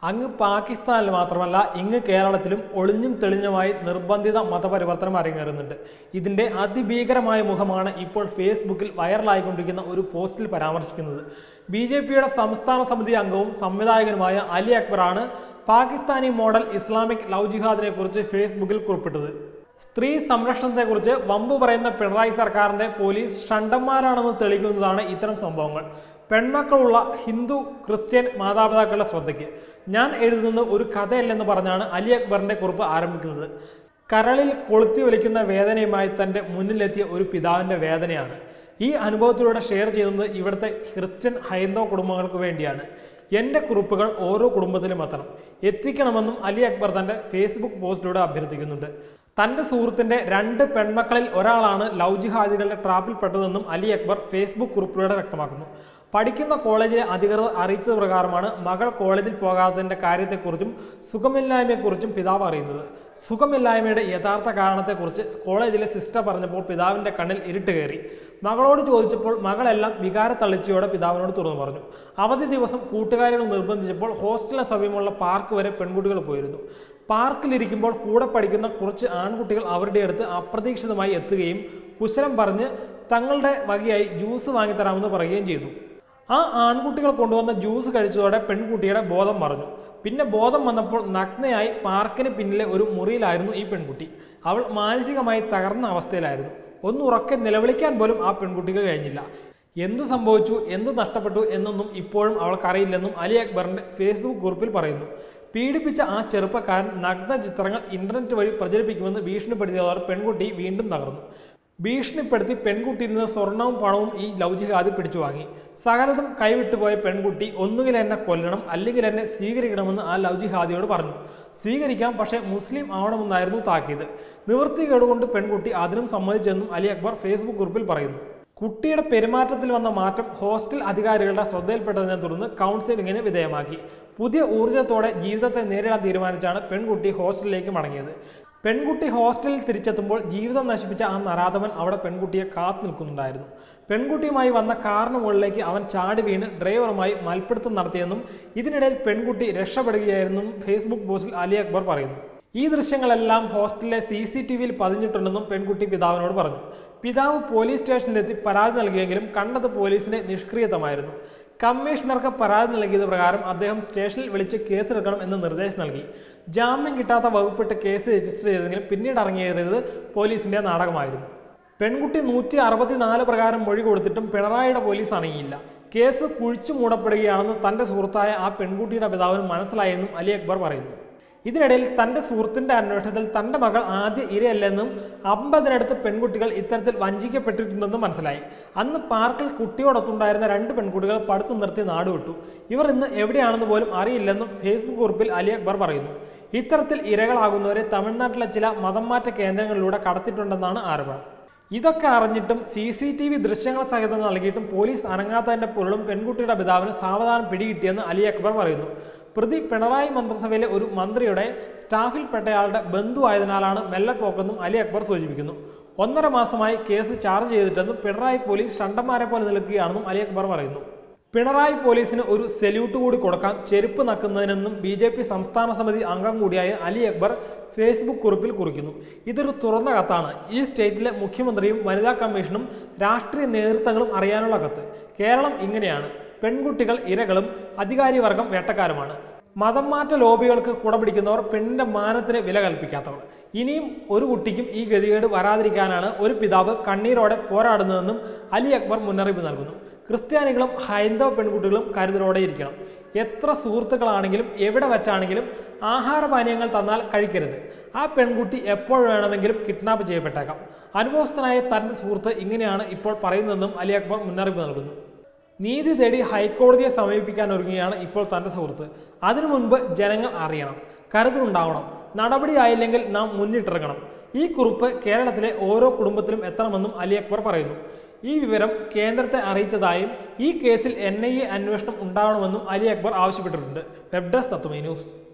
അങ്ങ് പാകിസ്ഥാനിൽ മാത്രമല്ല ഇങ്ങ് കേരളത്തിലും ഒളിഞ്ഞും തെളിഞ്ഞുമായി നിർബന്ധിത മതപരിവർത്തനം അരങ്ങേറുന്നുണ്ട് ഇതിന്റെ അതിഭീകരമായ മുഖമാണ് ഇപ്പോൾ ഫേസ്ബുക്കിൽ വൈറലായിക്കൊണ്ടിരിക്കുന്ന ഒരു പോസ്റ്റിൽ പരാമർശിക്കുന്നത് ബി ജെ പിയുടെ സംസ്ഥാന സമിതി അംഗവും സംവിധായകനുമായ അലി അക്ബറാണ് പാകിസ്ഥാനി മോഡൽ ഇസ്ലാമിക് ലവ് ജിഹാദിനെ കുറിച്ച് ഫേസ്ബുക്കിൽ കുറിപ്പിട്ടത് സ്ത്രീ സംരക്ഷണത്തെക്കുറിച്ച് വമ്പ് പറയുന്ന പിണറായി സർക്കാരിന്റെ പോലീസ് ഷണ്ടന്മാരാണെന്ന് തെളിയിക്കുന്നതാണ് ഇത്തരം സംഭവങ്ങൾ പെൺമക്കളുള്ള ഹിന്ദു ക്രിസ്ത്യൻ മാതാപിതാക്കളുടെ ശ്രദ്ധയ്ക്ക് ഞാൻ എഴുതുന്നത് ഒരു കഥയല്ലെന്ന് പറഞ്ഞാണ് അലി അക്ബറിന്റെ കുറിപ്പ് ആരംഭിക്കുന്നത് കരളിൽ കൊളുത്തി വലിക്കുന്ന വേദനയുമായി തൻ്റെ മുന്നിലെത്തിയ ഒരു പിതാവിൻ്റെ വേദനയാണ് ഈ അനുഭവത്തിലൂടെ ഷെയർ ചെയ്യുന്നത് ഇവിടുത്തെ ക്രിസ്ത്യൻ ഹൈന്ദവ കുടുംബങ്ങൾക്ക് വേണ്ടിയാണ് എൻ്റെ കുറിപ്പുകൾ ഓരോ കുടുംബത്തിലും എത്തണം എത്തിക്കണമെന്നും അലി അക്ബർ തൻ്റെ ഫേസ്ബുക്ക് പോസ്റ്റിലൂടെ അഭ്യർത്ഥിക്കുന്നുണ്ട് തൻ്റെ സുഹൃത്തിൻ്റെ രണ്ട് പെൺമക്കളിൽ ഒരാളാണ് ലവ് ജിഹാദികളുടെ ട്രാപ്പിൽപ്പെട്ടതെന്നും അലി അക്ബർ ഫേസ്ബുക്ക് കുറിപ്പിലൂടെ വ്യക്തമാക്കുന്നു പഠിക്കുന്ന കോളേജിലെ അധികൃതർ അറിയിച്ചത് പ്രകാരമാണ് മകൾ കോളേജിൽ പോകാത്തതിൻ്റെ കാര്യത്തെക്കുറിച്ചും സുഖമില്ലായ്മയെക്കുറിച്ചും പിതാവ് അറിയുന്നത് സുഖമില്ലായ്മയുടെ യഥാർത്ഥ കാരണത്തെക്കുറിച്ച് കോളേജിലെ സിസ്റ്റർ പറഞ്ഞപ്പോൾ പിതാവിൻ്റെ കണ്ണിൽ ഇരുട്ട് കയറി മകളോട് ചോദിച്ചപ്പോൾ മകളെല്ലാം വികാര തള്ളിച്ചയോടെ പിതാവിനോട് തുറന്നു പറഞ്ഞു അവധി ദിവസം കൂട്ടുകാരികൾ നിർബന്ധിച്ചപ്പോൾ ഹോസ്റ്റലിന് സമീപമുള്ള പാർക്ക് വരെ പെൺകുട്ടികൾ പോയിരുന്നു പാർക്കിലിരിക്കുമ്പോൾ കൂടെ പഠിക്കുന്ന കുറച്ച് ആൺകുട്ടികൾ അവരുടെ അടുത്ത് അപ്രതീക്ഷിതമായി എത്തുകയും കുശലം പറഞ്ഞ് തങ്ങളുടെ വകയായി ജ്യൂസ് വാങ്ങിത്തരാമെന്ന് പറയുകയും ചെയ്തു ആ ആൺകുട്ടികൾ കൊണ്ടുവന്ന ജ്യൂസ് കഴിച്ചതോടെ പെൺകുട്ടിയുടെ ബോധം മറഞ്ഞു പിന്നെ ബോധം വന്നപ്പോൾ നഗ്നയായി പാർക്കിന് പിന്നിലെ ഒരു മുറിയിലായിരുന്നു ഈ പെൺകുട്ടി അവൾ മാനസികമായി തകർന്ന അവസ്ഥയിലായിരുന്നു ഒന്ന് ഉറക്കെ നിലവിളിക്കാൻ പോലും ആ പെൺകുട്ടിക്ക് കഴിഞ്ഞില്ല എന്ത് സംഭവിച്ചു എന്ത് നഷ്ടപ്പെട്ടു എന്നൊന്നും ഇപ്പോഴും അവൾക്കറിയില്ലെന്നും അലി അക്ബറിന്റെ ഫേസ്ബുക്ക് കുറിപ്പിൽ പറയുന്നു പീഡിപ്പിച്ച ആ ചെറുപ്പക്കാരൻ നഗ്ന ചിത്രങ്ങൾ ഇന്റർനെറ്റ് വഴി പ്രചരിപ്പിക്കുമെന്ന് ഭീഷണിപ്പെടുത്തിയതോടെ പെൺകുട്ടി വീണ്ടും തകർന്നു ഭീഷണിപ്പെടുത്തി പെൺകുട്ടിയിൽ നിന്ന് സ്വർണവും പണവും ഈ ലവ് ജിഹാദി പിടിച്ചു വാങ്ങി സകലതും കൈവിട്ടുപോയ പെൺകുട്ടി ഒന്നുകിൽ എന്നെ കൊല്ലണം അല്ലെങ്കിൽ എന്നെ സ്വീകരിക്കണമെന്ന് ആ ലവ് ജിഹാദിയോട് പറഞ്ഞു സ്വീകരിക്കാം പക്ഷേ മുസ്ലിം ആവണമെന്നായിരുന്നു താക്കീത് നിവൃത്തികേടുകൊണ്ട് പെൺകുട്ടി അതിനും സമ്മതിച്ചെന്നും അലി അക്ബർ ഫേസ്ബുക്ക് കുറിപ്പിൽ പറയുന്നു കുട്ടിയുടെ പെരുമാറ്റത്തിൽ വന്ന മാറ്റം ഹോസ്റ്റൽ അധികാരികളുടെ ശ്രദ്ധയിൽപ്പെട്ടതിനെ തുടർന്ന് കൗൺസിലിങ്ങിന് വിധേയമാക്കി പുതിയ ഊർജ്ജത്തോടെ ജീവിതത്തെ നേരിടാൻ തീരുമാനിച്ചാണ് പെൺകുട്ടി ഹോസ്റ്റലിലേക്ക് മടങ്ങിയത് പെൺകുട്ടി ഹോസ്റ്റലിൽ തിരിച്ചെത്തുമ്പോൾ ജീവിതം നശിപ്പിച്ച ആ നരാധവൻ അവിടെ പെൺകുട്ടിയെ കാത്തു നിൽക്കുന്നുണ്ടായിരുന്നു പെൺകുട്ടിയുമായി വന്ന കാറിന് മുകളിലേക്ക് അവൻ ചാടി വീണ് ഡ്രൈവറുമായി മൽപ്പിടുത്തം നടത്തിയെന്നും ഇതിനിടയിൽ പെൺകുട്ടി രക്ഷപ്പെടുകയായിരുന്നെന്നും ഫേസ്ബുക്ക് പോസ്റ്റിൽ അലി അക്ബർ പറയുന്നു ഈ ദൃശ്യങ്ങളെല്ലാം ഹോസ്റ്റലിലെ സി സി ടി വിയിൽ പതിഞ്ഞിട്ടുണ്ടെന്നും പെൺകുട്ടി പിതാവിനോട് പറഞ്ഞു പിതാവ് പോലീസ് സ്റ്റേഷനിലെത്തി പരാതി നൽകിയെങ്കിലും കണ്ടത് പോലീസിന്റെ നിഷ്ക്രിയത്വമായിരുന്നു കമ്മീഷണർക്ക് പരാതി നൽകിയത് പ്രകാരം അദ്ദേഹം സ്റ്റേഷനിൽ വിളിച്ച് കേസെടുക്കണം എന്ന് നിർദ്ദേശം നൽകി ജാമ്യം കിട്ടാത്ത വകുപ്പിട്ട് കേസ് രജിസ്റ്റർ ചെയ്തെങ്കിലും പിന്നീട് ഇറങ്ങിയത് പോലീസിന്റെ നാടകമായിരുന്നു പെൺകുട്ടി നൂറ്റി അറുപത്തിനാല് പ്രകാരം മൊഴി കൊടുത്തിട്ടും പിണറായിയുടെ പോലീസ് അണങ്ങിയില്ല കേസ് കുഴിച്ചു മൂടപ്പെടുകയാണെന്ന് തന്റെ സുഹൃത്തായ ആ പെൺകുട്ടിയുടെ പിതാവിന് മനസ്സിലായെന്നും അലി അക്ബർ പറയുന്നു ഇതിനിടയിൽ തന്റെ സുഹൃത്തിന്റെ അന്വേഷണത്തിൽ തന്റെ മകൾ ആദ്യ ഇരയല്ലെന്നും അമ്പതിനടുത്ത് പെൺകുട്ടികൾ ഇത്തരത്തിൽ വഞ്ചിക്കപ്പെട്ടിട്ടുണ്ടെന്നും മനസ്സിലായി അന്ന് പാർക്കിൽ കുട്ടിയോടൊത്തുണ്ടായിരുന്ന രണ്ട് പെൺകുട്ടികൾ പഠിത്തം നിർത്തി നാടുവിട്ടു ഇവർ ഇന്ന് എവിടെയാണെന്ന് പോലും അറിയില്ലെന്നും ഫേസ്ബുക്ക് കുറിപ്പിൽ അലി അക്ബർ പറയുന്നു ഇത്തരത്തിൽ ഇരകളാകുന്നവരെ തമിഴ്നാട്ടിലെ ചില മതം മാറ്റ കേന്ദ്രങ്ങളിലൂടെ കടത്തിയിട്ടുണ്ടെന്നാണ് ആരോപണം ഇതൊക്കെ അറിഞ്ഞിട്ടും സി സി ടി വി ദൃശ്യങ്ങൾ സഹിതം നൽകിയിട്ടും പോലീസ് അനങ്ങാത്തതിന്റെ പൊരുളും പെൺകുട്ടിയുടെ പിതാവിന് സാവധാനം പിടികിട്ടിയെന്ന് അലി അക്ബർ പറയുന്നു പ്രതി പിണറായി മന്ത്രിസഭയിലെ ഒരു മന്ത്രിയുടെ സ്റ്റാഫിൽപ്പെട്ടയാളുടെ ബന്ധുവായതിനാലാണ് മെല്ലെപ്പോക്കെന്നും അലി അക്ബർ സൂചിപ്പിക്കുന്നു ഒന്നര മാസമായി കേസ് ചാർജ് ചെയ്തിട്ടെന്നും പിണറായി പോലീസ് ഷണ്ടന്മാരെ പോലെ നിൽക്കുകയാണെന്നും അലി അക്ബർ പറയുന്നു പിണറായി പോലീസിന് ഒരു സെല്യൂട്ട് കൂടി കൊടുക്കാം ചെരുപ്പ് നക്കുന്നതിനെന്നും ബി ജെ പി സംസ്ഥാന സമിതി അംഗം കൂടിയായ അലി അക്ബർ ഫേസ്ബുക്ക് കുറിപ്പിൽ കുറിക്കുന്നു ഇതൊരു തുറന്ന കത്താണ് ഈ സ്റ്റേറ്റിലെ മുഖ്യമന്ത്രിയും വനിതാ കമ്മീഷനും രാഷ്ട്രീയ നേതൃത്വങ്ങളും അറിയാനുള്ള കത്ത് കേരളം ഇങ്ങനെയാണ് പെൺകുട്ടികൾ ഇരകളും അധികാരിവർഗം വേട്ടക്കാരുമാണ് മതം മാറ്റ ലോബികൾക്ക് കുടപിടിക്കുന്നവർ പെണ്ണിന്റെ മാനത്തിന് വില കൽപ്പിക്കാത്തവർ ഇനിയും ഒരു കുട്ടിക്കും ഈ ഗതികേട് വരാതിരിക്കാനാണ് ഒരു പിതാവ് കണ്ണീരോടെ പോരാടുന്നതെന്നും അലി അക്ബർ മുന്നറിയിപ്പ് നൽകുന്നു ക്രിസ്ത്യാനികളും ഹൈന്ദവ പെൺകുട്ടികളും കരുതലോടെ ഇരിക്കണം എത്ര സുഹൃത്തുക്കളാണെങ്കിലും എവിടെ വെച്ചാണെങ്കിലും ആഹാരപാനീയങ്ങൾ തന്നാൽ കഴിക്കരുത് ആ പെൺകുട്ടി എപ്പോൾ വേണമെങ്കിലും കിഡ്നാപ്പ് ചെയ്യപ്പെട്ടേക്കാം അനുഭവസ്ഥനായ തൻ്റെ സുഹൃത്ത് ഇങ്ങനെയാണ് ഇപ്പോൾ പറയുന്നതെന്നും അലി അക്ബർ മുന്നറിയിപ്പ് നൽകുന്നു നീതി തേടി ഹൈക്കോടതിയെ സമീപിക്കാൻ ഒരുങ്ങുകയാണ് ഇപ്പോൾ തൻ്റെ സുഹൃത്ത് അതിനു മുൻപ് ജനങ്ങൾ അറിയണം കരുതലുണ്ടാവണം നടപടിയായില്ലെങ്കിൽ നാം മുന്നിട്ടിറങ്ങണം ഈ കുറിപ്പ് കേരളത്തിലെ ഓരോ കുടുംബത്തിലും എത്തണമെന്നും അലി അക്ബർ പറയുന്നു ഈ വിവരം കേന്ദ്രത്തെ അറിയിച്ചതായും ഈ കേസിൽ എൻ ഐ എ അന്വേഷണം ഉണ്ടാവണമെന്നും അലി അക്ബർ ആവശ്യപ്പെട്ടിട്ടുണ്ട് വെബ് ഡെസ്ക് തത്വമേ ന്യൂസ്